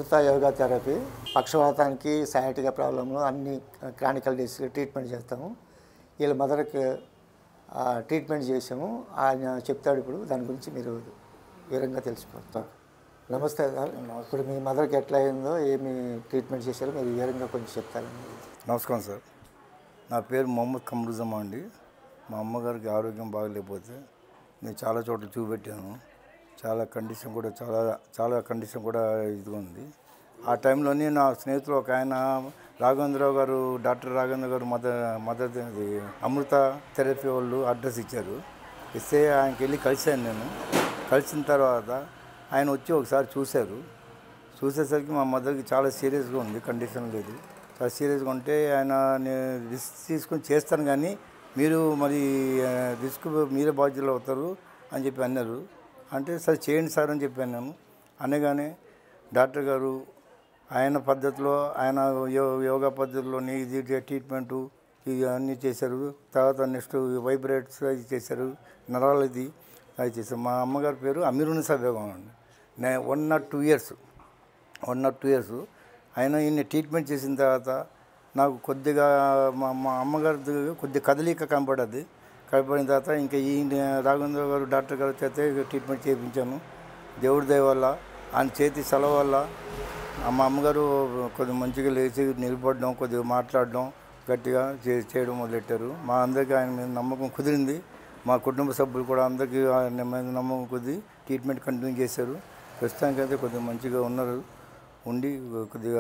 అమృత Yoga therapy పక్షవాతానికి సయాటిగా ప్రాబ్లమ్లు అన్ని Chronicle disease treatment చేస్తాము వీళ్ళ మదర్కి ఆ, ట్రీట్మెంట్ చేసాము ఆయన చెప్తాడు ఇప్పుడు దాని గురించి మీరు వివరంగా తెలిసిపోతారు నమస్తే సార్ ఇప్పుడు మీ మదర్కి ఎట్లా అయిందో ఏమి ట్రీట్మెంట్ చేశారో మీరు వివరంగా కొంచెం చెప్తారండి నమస్కారం సార్ నా పేరు మొహమ్మద్ కమరుజమా అండి మా అమ్మగారికి ఆరోగ్యం బాగలేకపోతే నేను చాలా చోట్ల చూపెట్టాను చాలా కండిషన్ కూడా చాలా చాలా కండిషన్ కూడా ఇదిగా ఉంది ఆ టైంలోనే నా స్నేహితులు ఒక ఆయన రాఘవేంద్రరావు గారు డాక్టర్ రాఘవేంద్ర గారు మదర్ మదర్ ఇది అమృత థెరపీ వాళ్ళు అడ్రస్ ఇచ్చారు ఇస్తే ఆయనకి వెళ్ళి కలిశాను నేను కలిసిన తర్వాత ఆయన వచ్చి ఒకసారి చూశారు చూసేసరికి మా మదర్కి చాలా సీరియస్గా ఉంది కండిషన్ లేదు చాలా సీరియస్గా ఉంటే ఆయన నేను రిస్క్ తీసుకొని చేస్తాను కానీ మీరు మరి ఆ, రిస్క్ మీరే బాధ్యులు అవుతారు అని చెప్పి అన్నారు అంటే సరే చేయండి సార్ అని చెప్పాను నేను అనగానే డాక్టర్ గారు ఆయన పద్ధతిలో ఆయన యో- యోగా పద్ధతిలోని ఇది ట్రీట్మెంటు ఇవి అన్నీ చేశారు తర్వాత నెక్స్ట్ వైబ్రేట్స్ అది చేశారు నరాలది అది చేశారు మా అమ్మగారి పేరు అమీరునిసా బేగం అండి నే one not two years one not two years ఆయన ఈయన ట్రీట్మెంట్ చేసిన తర్వాత నాకు కొద్దిగా మా మా అమ్మగారి దగ్గర కొద్దిగా కదలిక కనపడద్ది కనపడిన తర్వాత ఇంకా ఈ రాఘవేంద్ర గారు డాక్టర్ గారు చేత ట్రీట్మెంట్ చేయించాను దేవుడి దయ వల్ల ఆయన చేతి సెలవు వల్ల ఆ మా అమ్మగారు కొద్దిగా మంచిగా లేచి నిలబడడం కొద్దిగా మాట్లాడడం గట్టిగా చే చేయడం మొదలెట్టారు మా అందరికీ ఆయన మీద నమ్మకం కుదిరింది మా కుటుంబ సభ్యులు కూడా అందరికీ ఆయన మీద నమ్మకం కుదిరి ట్రీట్మెంట్ కంటిన్యూ చేశారు ప్రస్తుతానికైతే కొద్దిగా మంచిగా ఉన్నారు ఉండి కొద్దిగా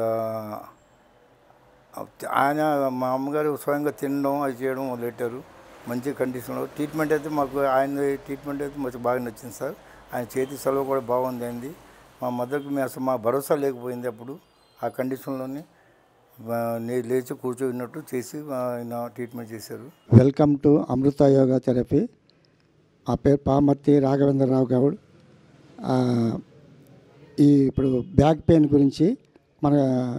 ఆయన మా అమ్మగారు స్వయంగా తినడం అది చేయడం మొదలెట్టారు మంచి కండిషన్లో ట్రీట్మెంట్ అయితే మాకు ఆయన ట్రీట్మెంట్ అయితే మాకు బాగా నచ్చింది సార్ ఆయన చేతి సెలవు కూడా బాగుంది అయింది మా మదర్కి మేము అసలు మా భరోసా లేకపోయింది అప్పుడు ఆ కండిషన్లోనే ఆ, నేను లేచి కూర్చోన్నట్టు చేసి ఆయన ట్రీట్మెంట్ చేశారు welcome to Amrutha Yoga therapy ఆ పేరు పామర్తి రాఘవేంద్రరావు గౌడ్ ఆ, ఈ ఇప్పుడు బ్యాక్ పెయిన్ గురించి మన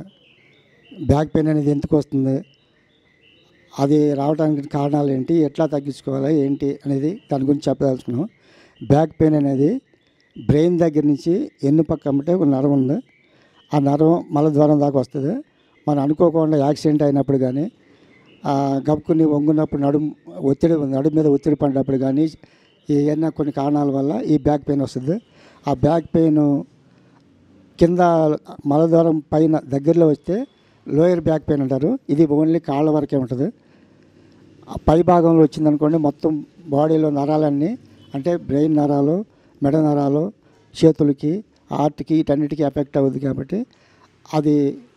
బ్యాక్ పెయిన్ అనేది ఎందుకు వస్తుంది అది రావడానికి కారణాలు ఏంటి ఎట్లా తగ్గించుకోవాలి ఏంటి అనేది దాని గురించి చెప్పదలుచుకున్నాం బ్యాక్ పెయిన్ అనేది బ్రెయిన్ దగ్గర నుంచి ఎన్ను పక్క అమ్మటే ఒక నరం ఉంది ఆ నరం మలద్వారం దాకా వస్తుంది మనం అనుకోకుండా యాక్సిడెంట్ అయినప్పుడు కానీ ఆ, గబుక్కుని వంగున్నప్పుడు నడుము ఒత్తిడి నడుము మీద ఒత్తిడి పడినప్పుడు కానీ ఏమైనా కొన్ని కారణాల వల్ల ఈ బ్యాక్ పెయిన్ వస్తుంది ఆ బ్యాక్ పెయిన్ కింద మలద్వారం పైన దగ్గరలో వస్తే లోయర్ బ్యాక్ పెయిన్ అంటారు ఇది ఓన్లీ కాళ్ళ వరకే ఉంటుంది ఆ పై భాగంలో వచ్చిందనుకోండి మొత్తం బాడీలో నరాలన్నీ అంటే బ్రెయిన్ నరాలు మెడ నరాలు చేతులకి హార్ట్కి వీటన్నిటికీ ఎఫెక్ట్ అవుతుంది కాబట్టి అది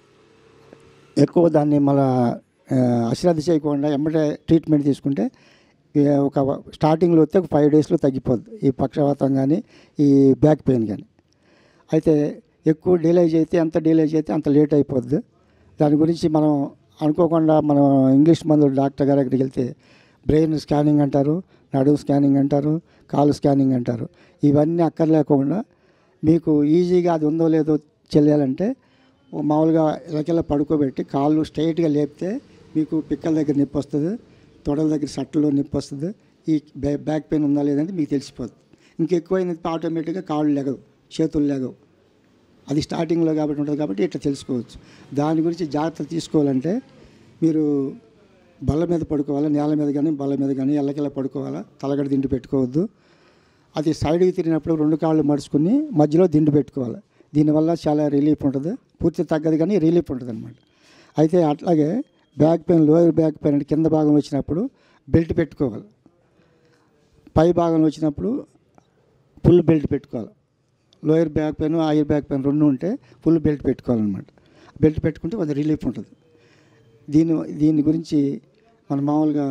ఎక్కువ దాన్ని మళ్ళా ఆ, అశ్రద్ధ చేయకుండా ఎమ్మటే ట్రీట్మెంట్ తీసుకుంటే ఏ, ఒక స్టార్టింగ్లో వస్తే ఒక ఫైవ్ డేస్లో తగ్గిపోద్ది ఈ పక్షవాతం కానీ ఈ బ్యాక్ పెయిన్ కానీ అయితే ఎక్కువ డిలే చేస్తే ఎంత డిలే చేస్తే అంత లేట్ అయిపోద్ది దాని గురించి మనం అనుకోకుండా మనం ఇంగ్లీష్ మందులు డాక్టర్ గారి దగ్గరికి వెళ్తే బ్రెయిన్ స్కానింగ్ అంటారు నడుము స్కానింగ్ అంటారు కాలు స్కానింగ్ అంటారు ఇవన్నీ అక్కర్లేకుండా మీకు ఈజీగా అది ఉందో లేదో తెలియాలంటే మామూలుగా ఇలకెళ్ళ పడుకోబెట్టి కాళ్ళు స్ట్రైట్గా లేపితే మీకు పిక్కల దగ్గర నొప్పి వస్తుంది తొడల దగ్గర సట్టులో నొప్పి వస్తుంది ఈ బ్యా బ్యాక్ పెయిన్ ఉందా లేదంటే మీకు తెలిసిపోతుంది ఇంకెక్కువైన ఆటోమేటిక్గా కాళ్ళు లెగవు చేతులు లెగవు అది స్టార్టింగ్లో కాబట్టి ఉంటుంది కాబట్టి ఇట్లా తెలుసుకోవచ్చు దాని గురించి జాగ్రత్త తీసుకోవాలంటే మీరు బల్ల మీద పడుకోవాలా నేల మీద కానీ బల్ల మీద కానీ ఎల్లకెళ్ళ పడుకోవాలా తలగడ దిండు పెట్టుకోవద్దు అది సైడ్కి తిరిగినప్పుడు రెండు కాళ్ళు మడుచుకుని మధ్యలో దిండు పెట్టుకోవాలి దీనివల్ల చాలా రిలీఫ్ ఉంటుంది పూర్తి తగ్గదు కానీ రిలీఫ్ ఉంటుంది అనమాట అయితే అట్లాగే back pain lower back pain అంటే కింద భాగం వచ్చినప్పుడు బెల్ట్ పెట్టుకోవాలి పై భాగంలో వచ్చినప్పుడు ఫుల్ బెల్ట్ పెట్టుకోవాలి lower back pain higher back pain రెండు ఉంటే ఫుల్ బెల్ట్ పెట్టుకోవాలన్నమాట బెల్ట్ పెట్టుకుంటే కొంచెం రిలీఫ్ ఉంటుంది దీని దీని గురించి మన మామూలుగా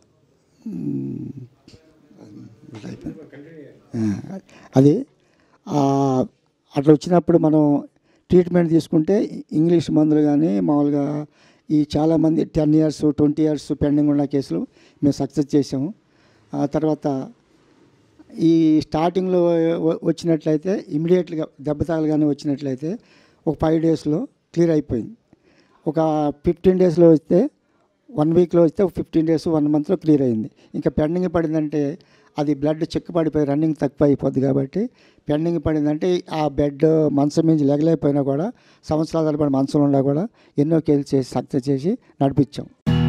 మ్, ఇది అయిపోయింది. ఆ, అది ఆ, అట్లా వచ్చినప్పుడు మనం ట్రీట్మెంట్ తీసుకుంటే ఇంగ్లీష్ మందులు కానీ మామూలుగా ఈ చాలామంది ten years twenty years pending ఉన్న కేసులు మేము సక్సెస్ చేసాము ఆ తర్వాత ఈ స్టార్టింగ్లో వ- వచ్చినట్లయితే ఇమీడియట్గా దెబ్బ తగలగానే వచ్చినట్లయితే ఒక ఫైవ్ డేస్లో క్లియర్ అయిపోయింది ఒక ఫిఫ్టీన్ డేస్లో వస్తే వన్ వీక్లో వస్తే ఫిఫ్టీన్ డేస్ వన్ మంత్లో క్లియర్ అయింది ఇంకా పెండింగ్ పడిందంటే అది బ్లడ్ చెక్కు పడిపోయి రన్నింగ్ తక్కువ అయిపోద్ది కాబట్టి పెండింగ్ పడిందంటే ఆ బెడ్ మంచం మించి లెగలేకపోయినా కూడా సంవత్సరాల తరబడి మంచంలో ఉన్నా కూడా ఎన్నో కేసులు చేసి సక్సెస్ చేసి నడిపించాం